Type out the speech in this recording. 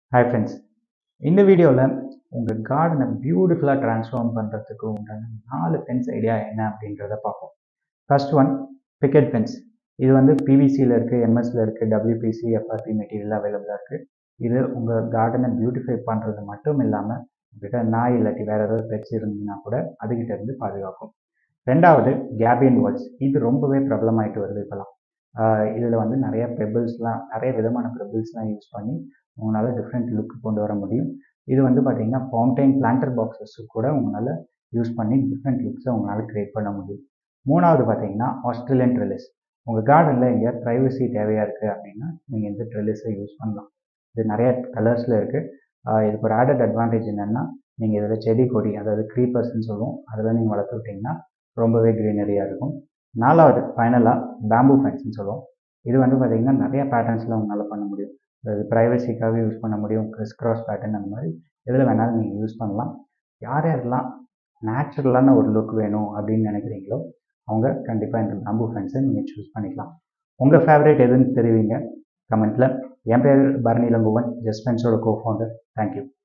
hi friends இந்த வீடியோவில் உங்கள் கார்டனை பியூட்டிஃபுல்லாக ட்ரான்ஸ்ஃபார்ம் பண்ணுறதுக்கு உண்டான நாலு ஃபென்ஸ் ஐடியா என்ன அப்படின்றத பார்ப்போம் ஃபர்ஸ்ட் ஒன் பிக்கெட் ஃபென்ஸ் இது வந்து பிவிசியில் இருக்குது எம்எஸ்ல இருக்குது டபிள்யூபிசி எஃப்ஆர்பி மெட்டீரியல் அவைலபிளாக இருக்குது இது உங்கள் கார்டனை பியூட்டிஃபை பண்ணுறது மட்டும் இல்லாமல் உங்ககிட்ட நாய் இல்லாட்டி வேறு ஏதாவது பெட்ஸ் இருந்ததுன்னா கூட அதுகிட்ட இருந்து பாதுகாக்கும் ரெண்டாவது கேபியன் வால்ஸ் இது ரொம்பவே பிரபலமாயிட்டு வருது இப்போலாம் இதில் வந்து நிறைய பெபிள்ஸ்லாம் நிறைய விதமான பெபிள்ஸ்லாம் யூஸ் பண்ணி உங்களால் டிஃப்ரெண்ட் லுக் கொண்டு வர முடியும் இது வந்து பார்த்தீங்கன்னா ஃபவுண்டைன் பிளான்டர் பாக்ஸஸ் கூட உங்களால் யூஸ் பண்ணி டிஃப்ரெண்ட் லுக்ஸை உங்களால் க்ரியேட் பண்ண முடியும் மூணாவது பார்த்தீங்கன்னா ஆஸ்திரேலியன் ட்ரெல்லிஸ் உங்கள் கார்டனில் எங்கேயாவது ப்ரைவசி தேவையாக இருக்குது அப்படின்னா நீங்கள் இந்த ட்ரெல்லிஸை யூஸ் பண்ணலாம் இது நிறைய கலர்ஸில் இருக்குது இதுக்கு ஒரு ஆடட் அட்வான்டேஜ் என்னென்னா நீங்கள் இதில் செடி கொடி அதாவது க்ரீப்பர்ஸ்ன்னு சொல்லுவோம் அதில் நீங்கள் வளர்த்து விட்டிங்கன்னா ரொம்பவே க்ரீனரியாக இருக்கும் நாலாவது ஃபைனலாக பேம்பூ ஃபென்ஸ்னு சொல்லுவோம் இது வந்து பார்த்திங்கன்னா நிறைய பேட்டர்ன்ஸில் உங்களால் பண்ண முடியும் அது ப்ரைவசிக்காக யூஸ் பண்ண முடியும் கிறிஸ் கிராஸ் பேட்டர்ன் அந்த மாதிரி எதில் வேணாலும் நீங்கள் யூஸ் பண்ணலாம் யார் யாரெல்லாம் நேச்சுரலான ஒரு லுக் வேணும் அப்படின்னு நினைக்கிறீங்களோ அவங்க கண்டிப்பாக இந்த பேம்பூ ஃபென்ஸை நீங்கள் சூஸ் பண்ணிக்கலாம் உங்கள் ஃபேவரேட் எதுன்னு தெரிவிங்க கமெண்ட்டில் என் பேர் பரணி லங்குவன் ஜஸ்ட் ஃபென்ஸோட கோ ஃபவுண்டர் தேங்க்யூ